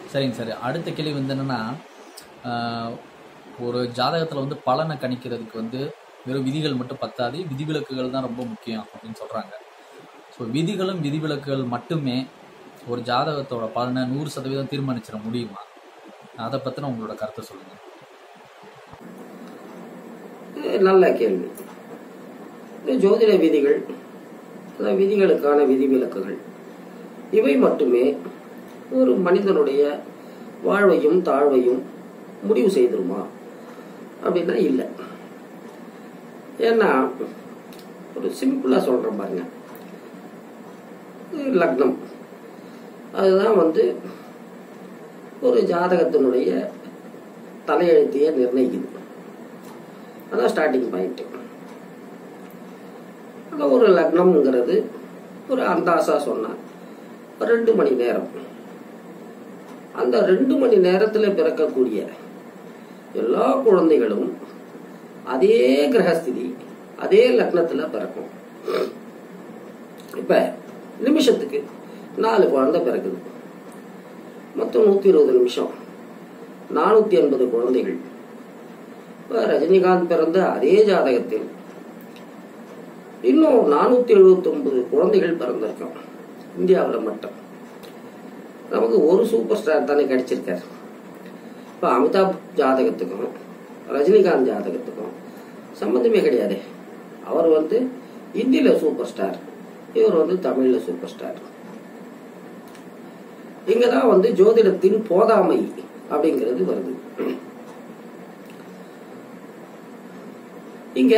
சரிங்க சார் அடுத்த கேள்வி வந்து என்னன்னா ஆஹ், ஒரு ஜாதகத்தில் வந்து பலனை கணிக்கிறதுக்கு வந்து வெறும் விதிகள் மட்டும் பத்தாது விதிவிலக்குகள் தான் ரொம்ப முக்கியம் அப்படின்னு சொல்கிறாங்க ஸோ விதிகளும் விதிவிலக்குகள் மட்டுமே ஒரு ஜாதகத்தோட பலனை நூறு சதவீதம் தீர்மானிச்சிட முடியுமா அதை பற்றின உங்களோட கருத்தை சொல்லுங்கள் இது நல்ல கேள்வி இது ஜோதிட விதிகள் அதாவது விதிகளுக்கான விதிவிலக்குகள் இவை மட்டுமே ஒரு மனிதனுடைய வாழ்வையும் தாழ்வையும் முடிவு செய்திருமா அப்படின்னா இல்லை ஏன்னா ஒரு சிம்பிளாக சொல்கிறேன் பாருங்க இது லக்னம் அதுதான் வந்து ஒரு ஜாதகத்தினுடைய தலையெழுத்தையே நிர்ணயிக்குது அதான் ஸ்டார்டிங் பாயிண்ட் அந்த ஒரு லக்னம்ங்கிறது ஒரு அந்தாசா சொன்னா ரெண்டு மணி நேரம் அந்த ரெண்டு மணி நேரத்தில் பிறக்கக்கூடிய எல்லா குழந்தைகளும் அதே கிரகஸ்திதி அதே லக்னத்தில் பிறக்கும் இப்ப நிமிஷத்துக்கு நாலு குழந்தை பிறக்குது மொத்தம் நூத்தி இருபது நிமிஷம் நானூத்தி எண்பது குழந்தைகள் இப்ப ரஜினிகாந்த் பிறந்த அதே ஜாதகத்தில் இன்னும் நானூத்தி எழுபத்தி ஒன்பது குழந்தைகள் பிறந்திருக்கோம் இந்தியாவில் மட்டும் நமக்கு ஒரு சூப்பர் ஸ்டார் தானே கிடைச்சிருக்காரு இப்போ அமிதாப் ஜாதகத்துக்கும் ரஜினிகாந்த் ஜாதகத்துக்கும் சம்மந்தமே கிடையாது அவர் வந்து ஹிந்தியில சூப்பர் ஸ்டார் இவர் வந்து தமிழ்ல சூப்பர் ஸ்டார் இங்கதான் வந்து ஜோதிடத்தின் போதாமை அப்படிங்கிறது வருது இங்க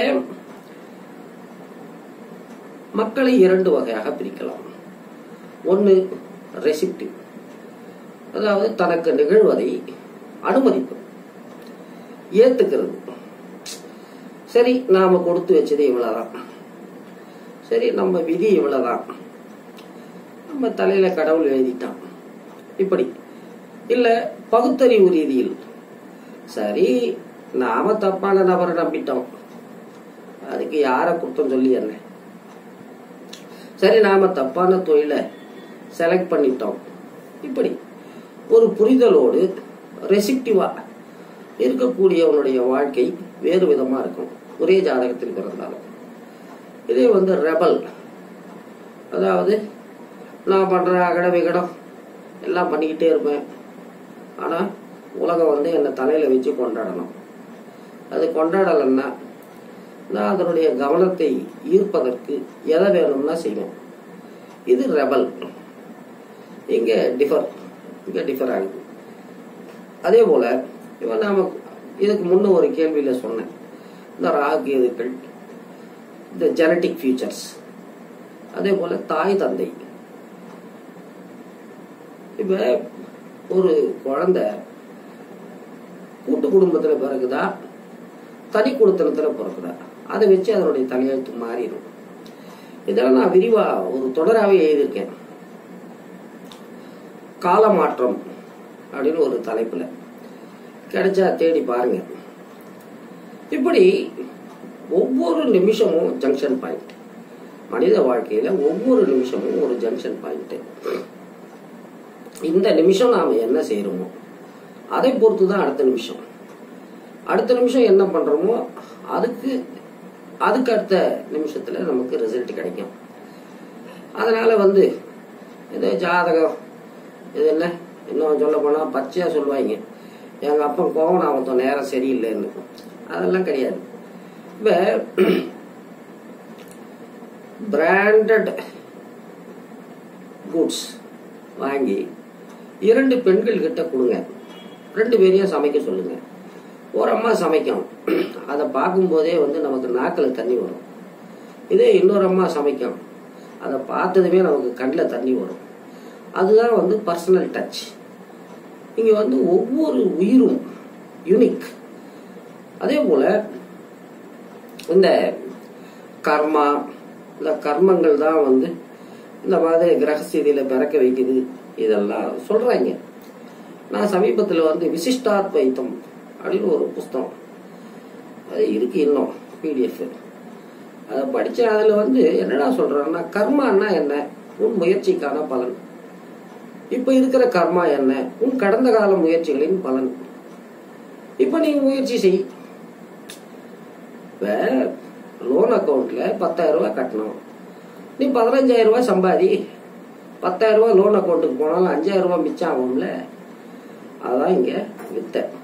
மக்களை இரண்டு வகையாக பிரிக்கலாம் ஒன்று ரெசிப்டிவ் அதாவது தனக்கு நிகழ்வதை அனுமதிப்பு ஏத்துக்கிறது சரி நாம கொடுத்து வச்சது இவ்வளவுதான் சரி நம்ம விதி இவ்வளவுதான் நம்ம தலையில கடவுள் எழுதிட்டான் இப்படி இல்ல பகுத்தறிவு ரீதியில் சரி நாம தப்பான நபரை நம்பிட்டோம் அதுக்கு யார குத்தம் சொல்லி என்ன சரி நாம தப்பான தொழிலை செலக்ட் பண்ணிட்டோம் இப்படி ஒரு புரிதலோடு ரெசிப்டிவா இருக்கக்கூடியவனுடைய வாழ்க்கை வேறு விதமா இருக்கும் ஒரே ஜாதகத்தில் பிறந்தாலும் இதே வந்து ரெபல் அதாவது நான் பண்ற அகட விகடம் எல்லாம் பண்ணிக்கிட்டே இருப்பேன் ஆனா உலகம் வந்து என்னை தலையில வச்சு கொண்டாடணும் அது கொண்டாடலைன்னா நான் அதனுடைய கவனத்தை ஈர்ப்பதற்கு எதை வேணும்னா செய்வேன் இது ரெபல் இங்க டிஃபர் இங்க டிஃபர் ஆகுது அதே போல இவன் நாம இதுக்கு முன்ன ஒரு கேள்வியில சொன்னேன் இந்த ராகு கேதுக்கள் இந்த ஜெனட்டிக் ஃபியூச்சர்ஸ் அதே போல தாய் தந்தை இப்ப ஒரு குழந்தை கூட்டு குடும்பத்துல பிறகுதா தனி குடுத்தனத்துல பிறக்குதா அதை வச்சு அதனுடைய தலையெழுத்து மாறிடும் இதெல்லாம் நான் விரிவா ஒரு தொடராகவே எழுதியிருக்கேன் காலமாற்றம் அப்படின்னு ஒரு தலைப்புல கிடைச்சா தேடி பாருங்க இப்படி ஒவ்வொரு நிமிஷமும் ஜங்ஷன் பாயிண்ட் மனித வாழ்க்கையில ஒவ்வொரு நிமிஷமும் ஒரு ஜங்ஷன் பாயிண்ட் இந்த நிமிஷம் நாம என்ன செய்யறோமோ அதை பொறுத்து தான் அடுத்த நிமிஷம் அடுத்த நிமிஷம் என்ன பண்றோமோ அதுக்கு அதுக்கு அடுத்த நிமிஷத்துல நமக்கு ரிசல்ட் கிடைக்கும் அதனால வந்து இது ஜாதகம் இது என்ன இன்னும் சொல்ல போனா பச்சையா சொல்லுவாங்க எங்க அப்பா கோவம் அவன் நேரம் சரியில்லைன்னு அதெல்லாம் கிடையாது இப்ப பிராண்டட் குட்ஸ் வாங்கி இரண்டு பெண்கள் கிட்ட கொடுங்க ரெண்டு பேரையும் சமைக்க சொல்லுங்க ஒரு அம்மா சமைக்கும் அதை பார்க்கும்போதே வந்து நமக்கு நாக்கில் தண்ணி வரும் இதே இன்னொரு அம்மா சமைக்கும் அதை பார்த்ததுமே நமக்கு கண்ணில் தண்ணி வரும் அதுதான் வந்து பர்சனல் டச் இங்க வந்து ஒவ்வொரு உயிரும் யூனிக் அதே போல இந்த கர்மா இந்த கர்மங்கள் தான் வந்து இந்த மாதிரி கிரகஸ்திதியில பிறக்க வைக்குது இதெல்லாம் சொல்றாங்க நான் சமீபத்தில் வந்து விசிஷ்டாத்வைத்தம் அப்படின்னு ஒரு புஸ்தகம் அது இருக்கு இன்னும் பிடிஎஃப் அதை படிச்ச அதுல வந்து என்னடா சொல்றாங்கன்னா கர்மான்னா என்ன உன் முயற்சிக்கான பலன் இப்ப இருக்கிற கர்மா என்ன உன் கடந்த கால முயற்சிகளின் பலன் இப்ப நீ முயற்சி செய் இப்ப லோன் அக்கௌண்ட்ல பத்தாயிரம் ரூபாய் கட்டணும் நீ பதினஞ்சாயிரம் ரூபாய் சம்பாதி பத்தாயிரம் ரூபாய் லோன் அக்கௌண்ட்டுக்கு போனாலும் அஞ்சாயிரம் ரூபாய் மிச்சம் ஆகும்ல அதான் இங்க வித்தை